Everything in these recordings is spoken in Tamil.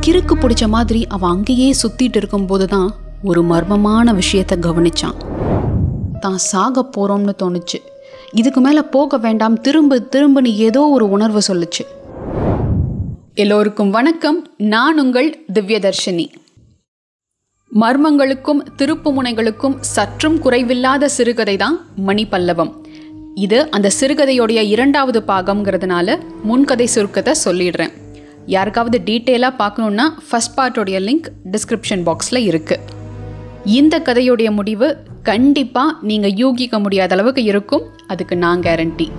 கிறுக்கு பிடிச்ச மாதிரி அவன் அங்கேயே சுத்திட்டு இருக்கும்போது தான் ஒரு மர்மமான விஷயத்த கவனிச்சான் தான் சாக போறோம்னு தோணுச்சு இதுக்கு மேல போக வேண்டாம் திரும்ப திரும்பன்னு ஏதோ ஒரு உணர்வு சொல்லுச்சு எல்லோருக்கும் வணக்கம் நான் உங்கள் திவ்யதர்ஷினி மர்மங்களுக்கும் திருப்பு முனைகளுக்கும் சற்றும் குறைவில்லாத சிறுகதை தான் மணிப்பல்லவம் இது அந்த சிறுகதையோடைய இரண்டாவது பாகம்ங்கிறதுனால முன்கதை சுருக்கத்தை சொல்லிடுறேன் யாருக்காவது டீட்டெயிலாக பார்க்கணுன்னா ஃபஸ்ட் பார்ட்டோடைய லிங்க் டிஸ்கிரிப்ஷன் பாக்ஸில் இருக்குது இந்த கதையுடைய முடிவு கண்டிப்பாக நீங்கள் யூகிக்க முடியாத அளவுக்கு இருக்கும் அதுக்கு நான் கேரண்டி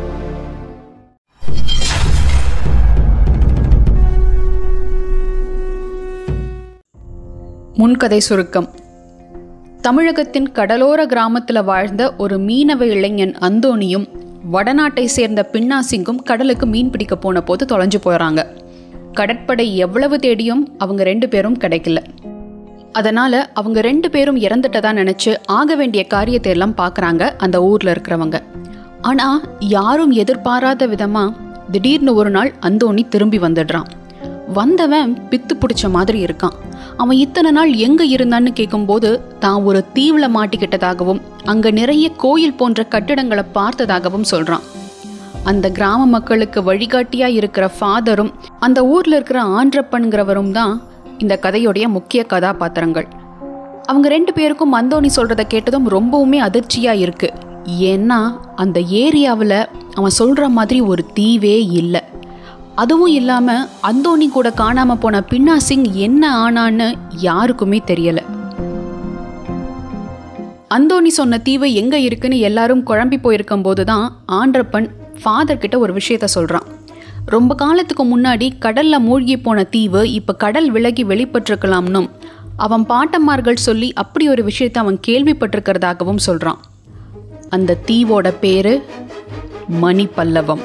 முன்கதை சுருக்கம் தமிழகத்தின் கடலோர கிராமத்தில் வாழ்ந்த ஒரு மீனவ இளைஞன் அந்தோணியும் வடநாட்டை சேர்ந்த பின்னாசிங்கும் கடலுக்கு மீன் பிடிக்க போன போது தொலைஞ்சு போகிறாங்க கடற்படை எவ்வளவு தேடியும் அவங்க ரெண்டு பேரும் கிடைக்கல அதனால அவங்க ரெண்டு பேரும் இறந்துட்டதா நினைச்சு ஆக வேண்டிய காரியத்தை எல்லாம் பார்க்குறாங்க அந்த ஊர்ல இருக்கிறவங்க ஆனா யாரும் எதிர்பாராத விதமா திடீர்னு ஒரு நாள் அந்தோணி திரும்பி வந்துடுறான் வந்தவன் பித்து பிடிச்ச மாதிரி இருக்கான் அவன் இத்தனை நாள் எங்க இருந்தான்னு கேட்கும்போது தான் ஒரு தீவுல மாட்டிக்கிட்டதாகவும் அங்க நிறைய கோயில் போன்ற கட்டிடங்களை பார்த்ததாகவும் சொல்றான் அந்த கிராம மக்களுக்கு வழிகாட்டியா இருக்கிற ஃபாதரும் அந்த ஊர்ல இருக்கிற ஆன்றப்பன்கிறவரும் தான் இந்த கதையுடைய முக்கிய கதாபாத்திரங்கள் அவங்க ரெண்டு பேருக்கும் அந்தோணி சொல்றத கேட்டதும் ரொம்பவுமே அதிர்ச்சியா இருக்கு ஏன்னா அந்த ஏரியாவில் அவன் சொல்ற மாதிரி ஒரு தீவே இல்லை அதுவும் இல்லாம அந்தோணி கூட காணாம போன பின்னா சிங் என்ன ஆனான்னு யாருக்குமே தெரியல அந்தோணி சொன்ன தீவு எங்க இருக்குன்னு எல்லாரும் குழம்பி போயிருக்கும் போதுதான் ஆண்டப்பன் ஃபாதர் கிட்ட ஒரு விஷயத்த சொல்றான் ரொம்ப காலத்துக்கு முன்னாடி கடல்ல மூழ்கி போன தீவு இப்ப கடல் விலகி வெளிப்பட்டிருக்கலாம்னும் அவன் பாட்டம்மார்கள் சொல்லி அப்படி ஒரு விஷயத்தை அவன் கேள்விப்பட்டிருக்கிறதாகவும் சொல்றான் அந்த தீவோட பேரு மணிப்பல்லவம்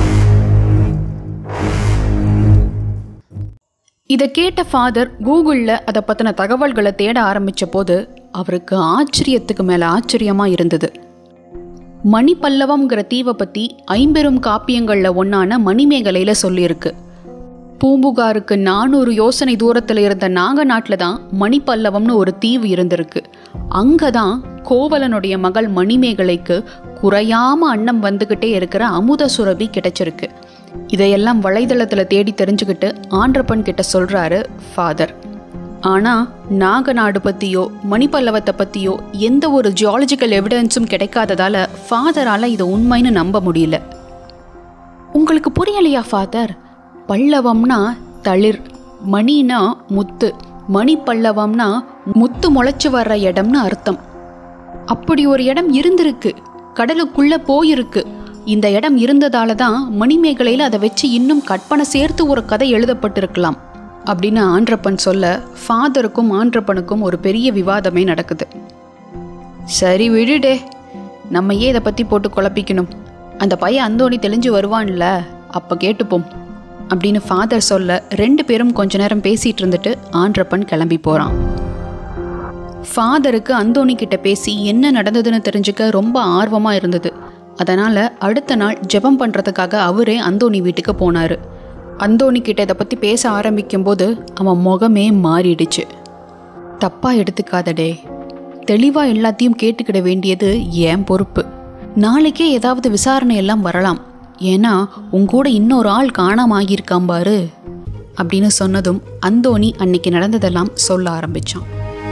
இதை கேட்ட ஃபாதர் கூகுளில் அதை பற்றின தகவல்களை தேட ஆரம்பித்த போது அவருக்கு ஆச்சரியத்துக்கு மேலே ஆச்சரியமாக இருந்தது மணிப்பல்லவம்ங்கிற தீவை பற்றி ஐம்பெரும் காப்பியங்களில் ஒன்றான மணிமேகலையில் சொல்லியிருக்கு பூம்புகாருக்கு நானூறு யோசனை தூரத்தில் இருந்த நாகநாட்டில் தான் மணிப்பல்லவம்னு ஒரு தீவு இருந்திருக்கு அங்கே தான் கோவலனுடைய மகள் மணிமேகலைக்கு குறையாம அன்னம் வந்துக்கிட்டே இருக்கிற அமுத சுரபி கிடைச்சிருக்கு இதையெல்லாம் வலைதளத்தில் தேடி தெரிஞ்சுக்கிட்டு ஆண்டப்பன் கிட்ட சொல்கிறாரு ஃபாதர் ஆனால் நாகநாடு பற்றியோ மணிப்பல்லவத்தை பற்றியோ எந்த ஒரு ஜியாலஜிக்கல் எவிடன்ஸும் கிடைக்காததால ஃபாதரால் இதை உண்மைன்னு நம்ப முடியல உங்களுக்கு புரியலையா ஃபாதர் பல்லவம்னா தளிர் மணினா முத்து மணி பல்லவம்னா முத்து முளைச்சு வர்ற இடம்னு அர்த்தம் அப்படி ஒரு இடம் இருந்திருக்கு கடலுக்குள்ள போயிருக்கு இந்த இடம் இருந்ததால தான் மணிமேகலையில் அதை வச்சு இன்னும் கற்பனை சேர்த்து ஒரு கதை எழுதப்பட்டிருக்கலாம் அப்படின்னு ஆன்றப்பன் சொல்ல ஃபாதருக்கும் ஆன்றப்பனுக்கும் ஒரு பெரிய விவாதமே நடக்குது சரி விடுடே நம்ம ஏன் இதை பற்றி போட்டு குழப்பிக்கணும் அந்த பையன் அந்தோணி தெளிஞ்சு வருவான்ல அப்போ கேட்டுப்போம் அப்படின்னு ஃபாதர் சொல்ல ரெண்டு பேரும் கொஞ்ச நேரம் பேசிட்டு இருந்துட்டு ஆன்றப்பன் கிளம்பி போகிறான் ஃபாதருக்கு அந்தோணி கிட்ட பேசி என்ன நடந்ததுன்னு தெரிஞ்சுக்க ரொம்ப ஆர்வமாக இருந்தது அதனால் அடுத்த நாள் ஜெபம் பண்ணுறதுக்காக அவரே அந்தோணி வீட்டுக்கு போனார் அந்தோணி கிட்ட இதை பற்றி பேச ஆரம்பிக்கும்போது அவன் முகமே மாறிடுச்சு தப்பாக எடுத்துக்காதடே தெளிவாக எல்லாத்தையும் கேட்டுக்கிட வேண்டியது என் பொறுப்பு நாளைக்கே ஏதாவது விசாரணை எல்லாம் வரலாம் ஏன்னா உங்கூட இன்னொரு ஆள் காணாம ஆகியிருக்கான் பாரு அப்படின்னு சொன்னதும் அந்தோணி அன்னைக்கு நடந்ததெல்லாம் சொல்ல ஆரம்பிச்சான்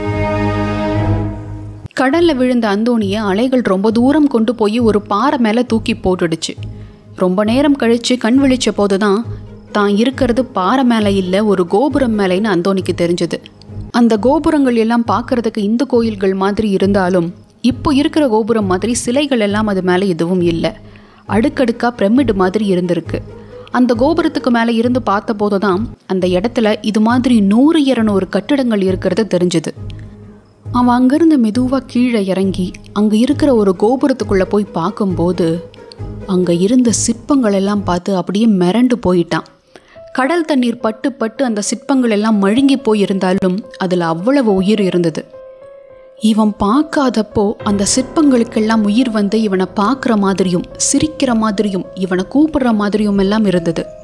கடல்ல விழுந்த அந்தோணியை அலைகள் ரொம்ப தூரம் கொண்டு போய் ஒரு பாறை மேலே தூக்கி போட்டுடுச்சு ரொம்ப நேரம் கழிச்சு கண் விழிச்ச போதுதான் தான் இருக்கிறது பாறை மேலே இல்லை ஒரு கோபுரம் மேலேன்னு அந்தோணிக்கு தெரிஞ்சது அந்த கோபுரங்கள் எல்லாம் பார்க்கறதுக்கு இந்து கோயில்கள் மாதிரி இருந்தாலும் இப்போ இருக்கிற கோபுரம் மாதிரி சிலைகள் எல்லாம் அது மேலே எதுவும் இல்லை அடுக்கடுக்கா பிரமிடு மாதிரி இருந்திருக்கு அந்த கோபுரத்துக்கு மேலே இருந்து பார்த்தபோது தான் அந்த இடத்துல இது மாதிரி நூறு இரநூறு கட்டிடங்கள் இருக்கிறது தெரிஞ்சுது அவன் அங்கிருந்து மெதுவாக கீழே இறங்கி அங்கே இருக்கிற ஒரு கோபுரத்துக்குள்ளே போய் பார்க்கும்போது அங்கே இருந்த சிற்பங்கள் எல்லாம் பார்த்து அப்படியே மிரண்டு போயிட்டான் கடல் தண்ணீர் பட்டு பட்டு அந்த சிற்பங்கள் எல்லாம் மழுங்கி போயிருந்தாலும் அதில் அவ்வளவு உயிர் இருந்தது இவன் பார்க்காதப்போ அந்த சிற்பங்களுக்கெல்லாம் உயிர் வந்து இவனை பார்க்குற மாதிரியும் சிரிக்கிற மாதிரியும் இவனை கூப்பிடுற மாதிரியும் எல்லாம் இருந்தது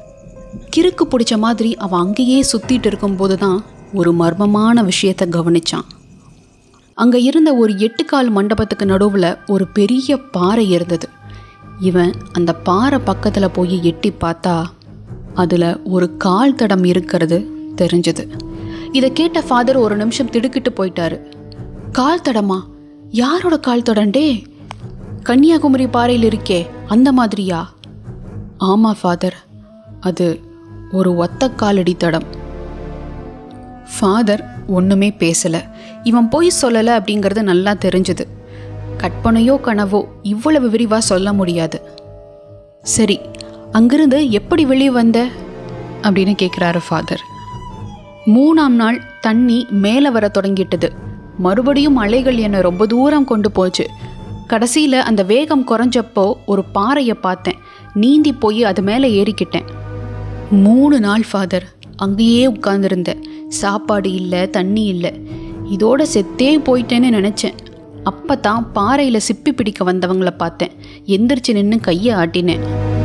கிறுக்கு பிடிச்ச மாதிரி அவன் அங்கேயே சுற்றிட்டு இருக்கும்போது தான் ஒரு மர்மமான விஷயத்தை கவனிச்சான் அங்கே இருந்த ஒரு எட்டுக்கால் மண்டபத்துக்கு நடுவில் ஒரு பெரிய பாறை இருந்தது இவன் அந்த பாறை பக்கத்தில் போய் எட்டி பார்த்தா அதில் ஒரு கால் தடம் இருக்கிறது தெரிஞ்சது இதை கேட்ட ஃபாதர் ஒரு நிமிஷம் திடுக்கிட்டு போயிட்டாரு கால் தடமா யாரோட கால் தடண்டே கன்னியாகுமரி பாறையில் இருக்கே அந்த மாதிரியா ஆமாம் ஃபாதர் அது ஒரு ஒத்த காலடி தடம் ஃபாதர் ஒன்றுமே பேசலை இவன் பொய் சொல்லலை அப்படிங்கிறது நல்லா தெரிஞ்சுது கற்பனையோ கனவோ இவ்வளவு விரிவாக சொல்ல முடியாது சரி அங்கிருந்து எப்படி வெளியே வந்த அப்படின்னு கேட்குறாரு ஃபாதர் மூணாம் நாள் தண்ணி மேலே வர தொடங்கிட்டது மறுபடியும் அலைகள் என்னை ரொம்ப தூரம் கொண்டு போச்சு கடைசியில் அந்த வேகம் குறைஞ்சப்போ ஒரு பாறையை பார்த்தேன் நீந்தி போய் அது மேலே ஏறிக்கிட்டேன் மூணு நாள் ஃபாதர் அங்கேயே உட்கார்ந்துருந்தேன் சாப்பாடு இல்லை தண்ணி இல்லை இதோட செத்தே போயிட்டேன்னு நினச்சேன் அப்போ தான் பாறையில் சிப்பி பிடிக்க வந்தவங்கள பார்த்தேன் எந்திரிச்சு நின்று கையை ஆட்டினேன்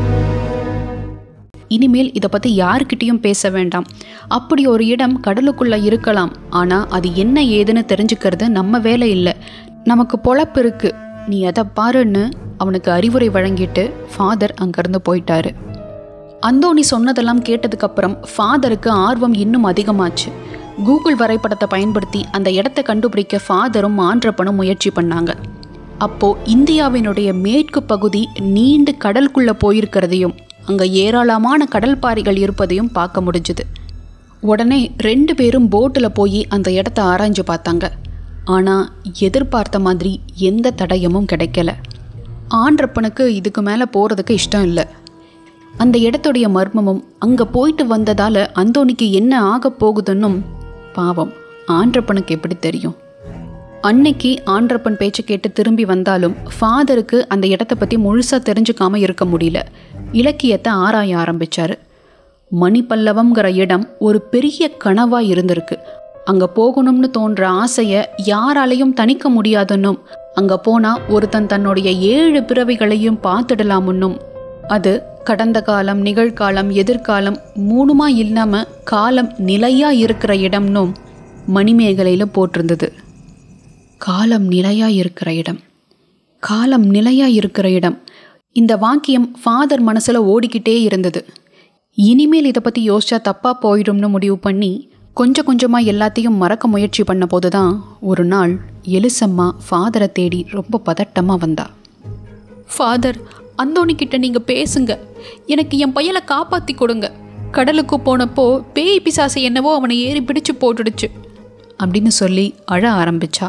இனிமேல் இதை பற்றி யாருக்கிட்டேயும் பேச வேண்டாம் அப்படி ஒரு இடம் கடலுக்குள்ளே இருக்கலாம் ஆனால் அது என்ன ஏதுன்னு தெரிஞ்சுக்கிறது நம்ம வேலை இல்லை நமக்கு பொழப்பு இருக்கு நீ எதை பாருன்னு அவனுக்கு அறிவுரை வழங்கிட்டு ஃபாதர் அங்கேருந்து போயிட்டாரு அந்தோணி சொன்னதெல்லாம் கேட்டதுக்கப்புறம் ஃபாதருக்கு ஆர்வம் இன்னும் அதிகமாச்சு கூகுள் வரைபடத்தை பயன்படுத்தி அந்த இடத்த கண்டுபிடிக்க ஃபாதரும் ஆன்றப்பனும் முயற்சி பண்ணாங்க அப்போ இந்தியாவினுடைய மேற்கு பகுதி நீண்டு கடலுக்குள்ள போயிருக்கிறதையும் அங்க ஏராளமான கடல் பாறைகள் இருப்பதையும் பார்க்க முடிஞ்சுது உடனே ரெண்டு பேரும் போட்டில் போய் அந்த இடத்த ஆராய்ஞ்சு பார்த்தாங்க ஆனால் எதிர்பார்த்த மாதிரி எந்த தடயமும் கிடைக்கல ஆன்றப்பனுக்கு இதுக்கு மேலே போகிறதுக்கு இஷ்டம் இல்லை அந்த இடத்துடைய மர்மமும் அங்கே போயிட்டு வந்ததால் அந்தோணிக்கு என்ன ஆக போகுதுன்னும் பாவம் ஆன்றப்பனுக்கு எப்படி தெரியும் அன்னைக்கு ஆன்றப்பன் பேச்சு கேட்டு திரும்பி வந்தாலும் ஃபாதருக்கு அந்த இடத்த பற்றி முழுசாக தெரிஞ்சுக்காம இருக்க முடியல இலக்கியத்தை ஆராய ஆரம்பிச்சாரு மணிப்பல்லவம்ங்கிற இடம் ஒரு பெரிய கனவா இருந்திருக்கு அங்க போகணும்னு தோன்ற ஆசையை யாராலையும் தணிக்க முடியாதுன்னும் அங்க போனா ஒருத்தன் தன்னுடைய ஏழு பிறவிகளையும் பார்த்துடலாமுன்னும் அது கடந்த காலம் நிகழ்காலம் எதிர்காலம் மூணுமா இல்லாம காலம் நிலையா இருக்கிற இடம்னும் மணிமேகலையில போட்டிருந்தது காலம் நிலையா இருக்கிற இடம் காலம் நிலையா இருக்கிற இடம் இந்த வாக்கியம் ஃபாதர் மனசுல ஓடிக்கிட்டே இருந்தது இனிமேல் இதை பற்றி யோசிச்சா தப்பாக போயிடும்னு முடிவு பண்ணி கொஞ்சம் கொஞ்சமாக எல்லாத்தையும் மறக்க முயற்சி பண்ண போது தான் ஒரு நாள் எலிசம்மா ஃபாதரை தேடி ரொம்ப பதட்டமாக வந்தா ஃபாதர் அந்தோணி கிட்ட நீங்கள் பேசுங்க எனக்கு என் பையனை காப்பாற்றி கொடுங்க கடலுக்கு போனப்போ பேய் பிசாசை என்னவோ அவனை ஏறி பிடிச்சு போட்டுடுச்சு அப்படின்னு சொல்லி அழ ஆரம்பிச்சா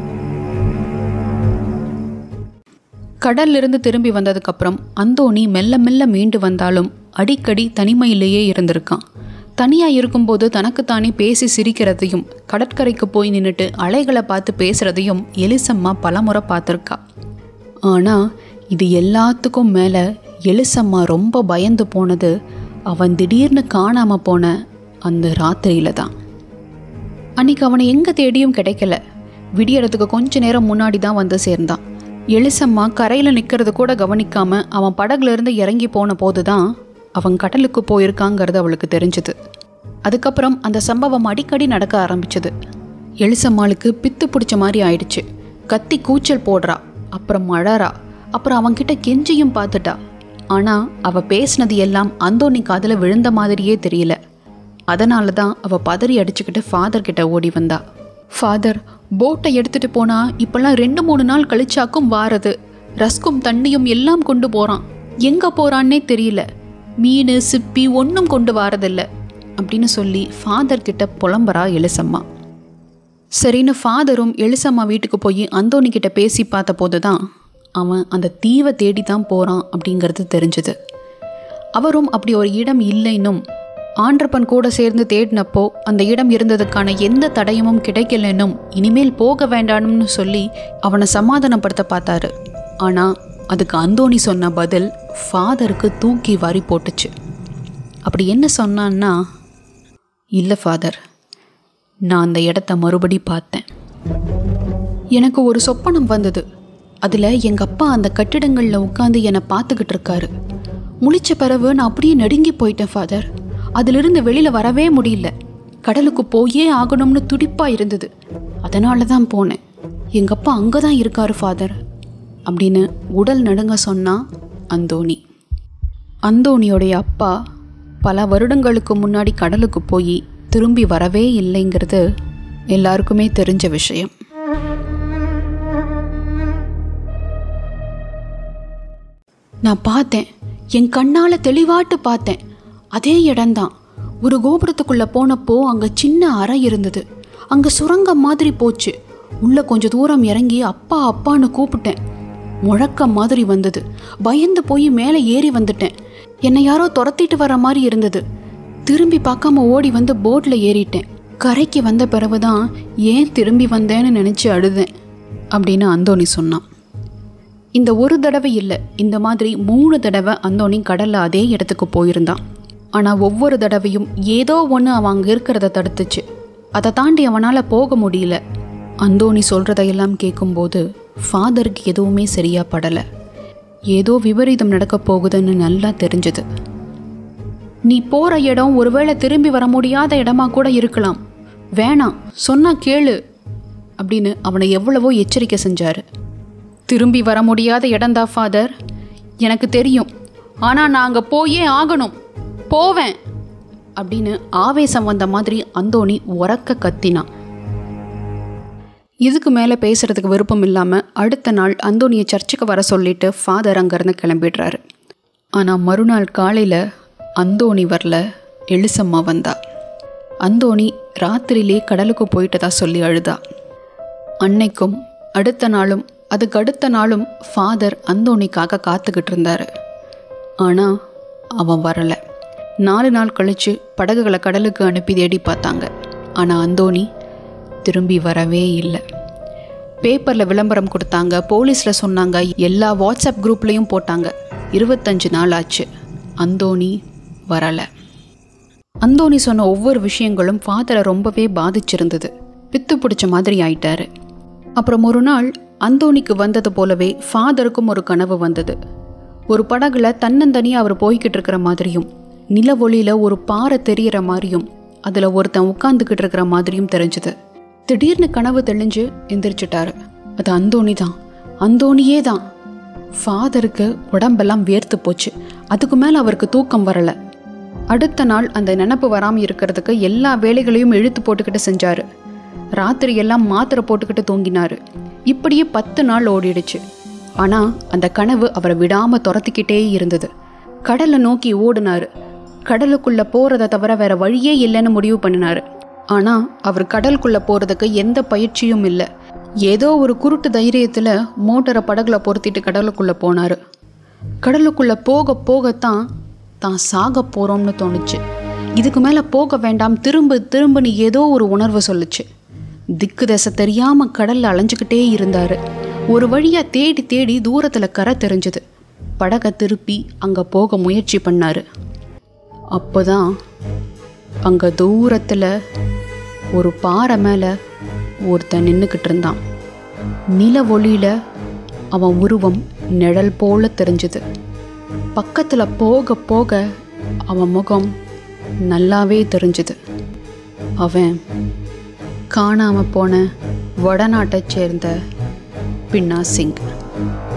கடல்லிருந்து திரும்பி வந்ததுக்கப்புறம் அந்தோணி மெல்ல மெல்ல மீண்டு வந்தாலும் அடிக்கடி தனிமையிலேயே இருந்திருக்கான் தனியாக இருக்கும்போது தனக்குத்தானே பேசி சிரிக்கிறதையும் கடற்கரைக்கு போய் நின்றுட்டு அலைகளை பார்த்து பேசுகிறதையும் எலிசம்மா பலமுறை பார்த்துருக்கா ஆனால் இது எல்லாத்துக்கும் மேலே எலிசம்மா ரொம்ப பயந்து போனது அவன் திடீர்னு காணாமல் போன அந்த ராத்திரியில தான் அன்னைக்கு அவனை எங்கே தேடியும் கிடைக்கல விடியறதுக்கு கொஞ்ச நேரம் முன்னாடி தான் வந்து சேர்ந்தான் எலிசம்மா கரையில் நிற்கிறது கூட கவனிக்காம அவன் படகுல இருந்து இறங்கி போன போது தான் அவன் கடலுக்கு போயிருக்காங்கிறது அவளுக்கு தெரிஞ்சுது அதுக்கப்புறம் அந்த சம்பவம் அடிக்கடி நடக்க ஆரம்பிச்சது எலிசம்மாளுக்கு பித்து பிடிச்ச மாதிரி ஆயிடுச்சு கத்தி கூச்சல் போடுறா அப்புறம் அழறா அப்புறம் அவன்கிட்ட கெஞ்சியும் பார்த்துட்டா ஆனா அவ பேசினது எல்லாம் அந்தோனி காதுல விழுந்த மாதிரியே தெரியல அதனால தான் அவ பதறி அடிச்சுக்கிட்டு ஃபாதர் கிட்ட ஓடி வந்தா ஃபாதர் போட்டை எடுத்துட்டு போனா இப்பெல்லாம் ரெண்டு மூணு நாள் கழிச்சாக்கும் வாரது ரஸ்கும் தண்ணியும் எல்லாம் கொண்டு போறான் எங்க போறான்னே தெரியல மீன் சிப்பி ஒன்றும் கொண்டு வாரதில்ல அப்படின்னு சொல்லி ஃபாதர் கிட்ட புலம்புறா எலிசம்மா சரின்னு ஃபாதரும் எலிசம்மா வீட்டுக்கு போய் அந்தோனி கிட்ட பேசி பார்த்த போது தான் அவன் அந்த தீவை தேடி தான் போகிறான் அப்படிங்கிறது தெரிஞ்சுது அவரும் அப்படி ஒரு இடம் இல்லைன்னும் ஆண்டப்பன் கூட சேர்ந்து தேடினப்போ அந்த இடம் இருந்ததுக்கான எந்த தடயமும் கிடைக்கலன்னும் இனிமேல் போக வேண்டாம்னு சொல்லி அவனை சமாதானப்படுத்த பார்த்தாரு ஆனால் அதுக்கு அந்தோணி சொன்ன பதில் ஃபாதருக்கு தூக்கி வாரி போட்டுச்சு அப்படி என்ன சொன்னான்னா இல்லை ஃபாதர் நான் அந்த இடத்த மறுபடி பார்த்தேன் எனக்கு ஒரு சொப்பனம் வந்தது அதில் எங்கள் அப்பா அந்த கட்டிடங்களில் உட்காந்து என்னை பார்த்துக்கிட்டு இருக்காரு முழிச்ச பிறகு நான் அப்படியே நடுங்கி போயிட்டேன் ஃபாதர் அதிலிருந்து வெளியில் வரவே முடியல கடலுக்கு போயே ஆகணும்னு துடிப்பாக இருந்தது அதனால தான் போனேன் எங்கள் அப்பா அங்கே தான் இருக்காரு ஃபாதர் அப்படின்னு உடல் நடுங்க சொன்னா அந்தோணி அந்தோணியோடைய அப்பா பல வருடங்களுக்கு முன்னாடி கடலுக்கு போய் திரும்பி வரவே இல்லைங்கிறது எல்லாருக்குமே தெரிஞ்ச விஷயம் நான் பார்த்தேன் என் கண்ணால் தெளிவாட்டு பார்த்தேன் அதே இடம்தான் ஒரு கோபுரத்துக்குள்ளே போனப்போ அங்கே சின்ன அறை இருந்தது அங்கே சுரங்கம் மாதிரி போச்சு உள்ளே கொஞ்சம் தூரம் இறங்கி அப்பா அப்பான்னு கூப்பிட்டேன் முழக்கம் மாதிரி வந்தது பயந்து போய் மேலே ஏறி வந்துட்டேன் என்னை யாரோ துரத்திட்டு வர மாதிரி இருந்தது திரும்பி பார்க்காம ஓடி வந்து போட்டில் ஏறிட்டேன் கரைக்கு வந்த பிறகுதான் ஏன் திரும்பி வந்தேன்னு நினச்சி அழுதேன் அப்படின்னு அந்தோணி சொன்னான் இந்த ஒரு தடவை இல்லை இந்த மாதிரி மூணு தடவை அந்தோணி கடலில் அதே இடத்துக்கு போயிருந்தான் ஆனால் ஒவ்வொரு தடவையும் ஏதோ ஒன்று அவன் அங்கே இருக்கிறத தடுத்துச்சு அதை தாண்டி அவனால் போக முடியல அந்தோணி சொல்கிறதையெல்லாம் கேட்கும்போது ஃபாதருக்கு எதுவுமே சரியா படலை ஏதோ விபரீதம் நடக்க போகுதுன்னு நல்லா தெரிஞ்சது நீ போகிற இடம் ஒருவேளை திரும்பி வர முடியாத இடமா கூட இருக்கலாம் வேணாம் சொன்னா கேளு அப்படின்னு அவனை எவ்வளவோ எச்சரிக்கை செஞ்சாரு திரும்பி வர முடியாத இடம்தா ஃபாதர் எனக்கு தெரியும் ஆனால் நான் அங்கே போயே ஆகணும் போவேன் அப்படின்னு ஆவேசம் வந்த மாதிரி அந்தோணி உறக்க கத்தினான் இதுக்கு மேலே பேசுறதுக்கு விருப்பம் இல்லாமல் அடுத்த நாள் அந்தோனியை சர்ச்சுக்கு வர சொல்லிட்டு ஃபாதர் அங்கேருந்து கிளம்பிடுறாரு ஆனால் மறுநாள் காலையில் அந்தோணி வரல எலிசம்மா வந்தா அந்தோணி ராத்திரியிலே கடலுக்கு போயிட்டதா சொல்லி அழுதா அன்னைக்கும் அடுத்த நாளும் அதுக்கு அடுத்த நாளும் ஃபாதர் அந்தோணிக்காக காத்துக்கிட்டு இருந்தார் ஆனால் அவன் வரலை நாலு நாள் கழித்து படகுகளை கடலுக்கு அனுப்பி தேடி பார்த்தாங்க ஆனால் அந்தோணி திரும்பி வரவே இல்லை பேப்பரில் விளம்பரம் கொடுத்தாங்க போலீஸில் சொன்னாங்க எல்லா வாட்ஸ்அப் குரூப்லேயும் போட்டாங்க இருபத்தஞ்சு நாள் ஆச்சு அந்தோணி வரலை அந்தோணி சொன்ன ஒவ்வொரு விஷயங்களும் ஃபாதரை ரொம்பவே பாதிச்சிருந்தது பித்து பிடிச்ச மாதிரி ஆயிட்டாரு அப்புறம் ஒரு நாள் அந்தோணிக்கு வந்தது போலவே ஃபாதருக்கும் ஒரு கனவு வந்தது ஒரு படகுல தன்னந்தனியாக அவர் போய்கிட்டு இருக்கிற மாதிரியும் நிலவொளியில் ஒரு பாறை தெரியற மாதிரியும் அதில் ஒருத்தன் உட்காந்துக்கிட்டு இருக்கிற மாதிரியும் தெரிஞ்சுது திடீர்னு கனவு தெளிஞ்சு எந்திரிச்சிட்டாரு அது அந்தோணி தான் அந்தோணியே தான் ஃபாதருக்கு உடம்பெல்லாம் வேர்த்து போச்சு அதுக்கு மேலே அவருக்கு தூக்கம் வரலை அடுத்த நாள் அந்த நினப்பு வராமல் இருக்கிறதுக்கு எல்லா வேலைகளையும் இழுத்து போட்டுக்கிட்டு செஞ்சாரு ராத்திரி எல்லாம் மாத்திரை போட்டுக்கிட்டு தூங்கினாரு இப்படியே பத்து நாள் ஓடிடுச்சு ஆனால் அந்த கனவு அவரை விடாமல் துரத்திக்கிட்டே இருந்தது கடலை நோக்கி ஓடினாரு கடலுக்குள்ள போறதை தவிர வேற வழியே இல்லைன்னு முடிவு பண்ணினாரு ஆனால் அவர் கடலுக்குள்ள போறதுக்கு எந்த பயிற்சியும் இல்லை ஏதோ ஒரு குருட்டு தைரியத்தில் மோட்டரை படகுல பொருத்திட்டு கடலுக்குள்ள போனாரு கடலுக்குள்ள போக போகத்தான் தான் சாக போறோம்னு தோணுச்சு இதுக்கு மேலே போக வேண்டாம் திரும்ப திரும்பன்னு ஏதோ ஒரு உணர்வு சொல்லுச்சு திக்கு தசை தெரியாம கடல்ல அலைஞ்சுக்கிட்டே இருந்தாரு ஒரு வழியா தேடி தேடி தூரத்துல கரை தெரிஞ்சது படகை திருப்பி அங்க போக முயற்சி பண்ணாரு அப்போதான் அங்க தூரத்துல ஒரு பாறை மேல ஒருத்தன் நின்றுக்கிட்டு இருந்தான் நில ஒளியில அவன் உருவம் நிழல் போல தெரிஞ்சுது பக்கத்துல போக போக அவன் முகம் நல்லாவே தெரிஞ்சுது அவன் காணாம போன வடநாட்டைச் சேர்ந்த பின்னா சிங்